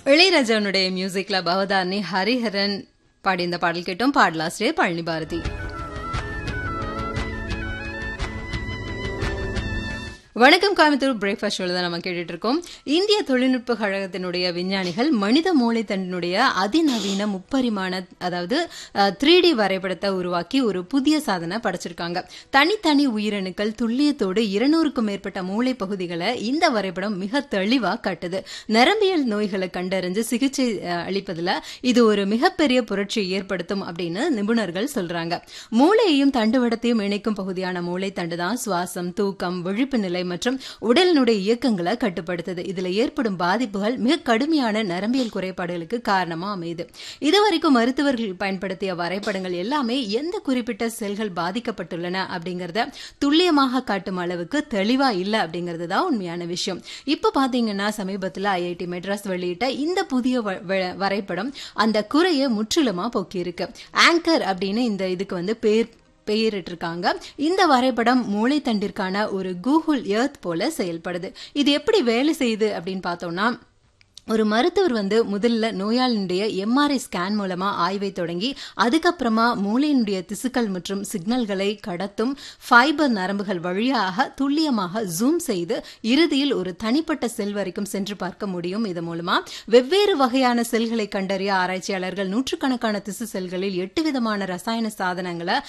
இளையராஜாவுடைய மியூசிக்ல பவதாரணி ஹரிஹரன் பாடி இந்த பாடல் கேட்டோம் பாடலாசிரியர் பழனி பாரதி வணக்கம் கோயம்புத்தூர் பிரேக்ஃபாஸ்ட் ஷோல தான் நம்ம கேட்டுட்டு இருக்கோம் இந்திய தொழில்நுட்ப கழகத்தினுடைய விஞ்ஞானிகள் மனித மூளை தண்டினுடைய அதிநவீன முப்பரிமாண அதாவது த்ரீ டி வரைபடத்தை உருவாக்கி ஒரு புதிய சாதனை படைச்சிருக்காங்க தனித்தனி உயிரணுக்கள் துல்லியத்தோடு இருநூறுக்கும் மேற்பட்ட மூளை பகுதிகளை இந்த வரைபடம் மிக தெளிவா காட்டுது நரம்பியல் நோய்களை கண்டறிஞ்சு சிகிச்சை அஹ், அளிப்பதுல இது ஒரு மிகப்பெரிய புரட்சியை ஏற்படுத்தும் அப்படின்னு நிபுணர்கள் சொல்றாங்க மூளையையும் தண்டுவடத்தையும் இணைக்கும் பகுதியான மூளை தண்டு தான் சுவாசம் தூக்கம் விழிப்பு நிலை மற்றும் உடலினுடைய இயக்கங்களை கட்டுப்படுத்துது இதுல ஏற்படும் பாதிப்புகள் மிக கடுமையான நரம்பியல் குறைபாடுகளுக்கு காரணமா அமையுது இதுவரைக்கும் மருத்துவர்கள் பயன்படுத்திய வரைபடங்கள் எல்லாமே எந்த குறிப்பிட்ட செல்கள் பாதிக்கப்பட்டுள்ளன அப்படிங்கறத துல்லியமாக காட்டும் அளவுக்கு தெளிவா இல்ல அப்படிங்கிறது தான் உண்மையான விஷயம் இப்ப பாத்தீங்கன்னா சமீபத்துல ஐஐடி மெட்ராஸ் வெளியிட்ட இந்த புதிய வ- வ- வரைபடம் அந்த குறையை முற்றிலுமா போக்கியிருக்கு ஆங்கர் அப்படின்னு இந்த இதுக்கு வந்து பேர் பெயரிட்டிருக்காங்க இந்த வரைபடம் மூளைத்தண்டிற்கான ஒரு கூகுள் எர்த் போல செயல்படுது இது எப்படி வேலை செய்யுது அப்படின்னு பார்த்தோம்னா ஒரு மருத்துவர் வந்து முதல்ல நோயாளியினுடைய எம்ஆர்ஐ ஸ்கேன் மூலமா ஆய்வை தொடங்கி அதுக்கப்புறமா மூளையினுடைய திசுக்கள் மற்றும் சிக்னல்களை கடத்தும் ஃபைபர் நரம்புகள் வழியாக துல்லியமாக ஜூம் செய்து இறுதியில் ஒரு தனிப்பட்ட செல் வரைக்கும் சென்று பார்க்க முடியும் இது மூலமா வெவ்வேறு வகையான செல்களை கண்டறிய ஆராய்ச்சியாளர்கள் நூற்றுக்கணக்கான திசு செல்களில் எட்டு விதமான ரசாயன சாதனங்களை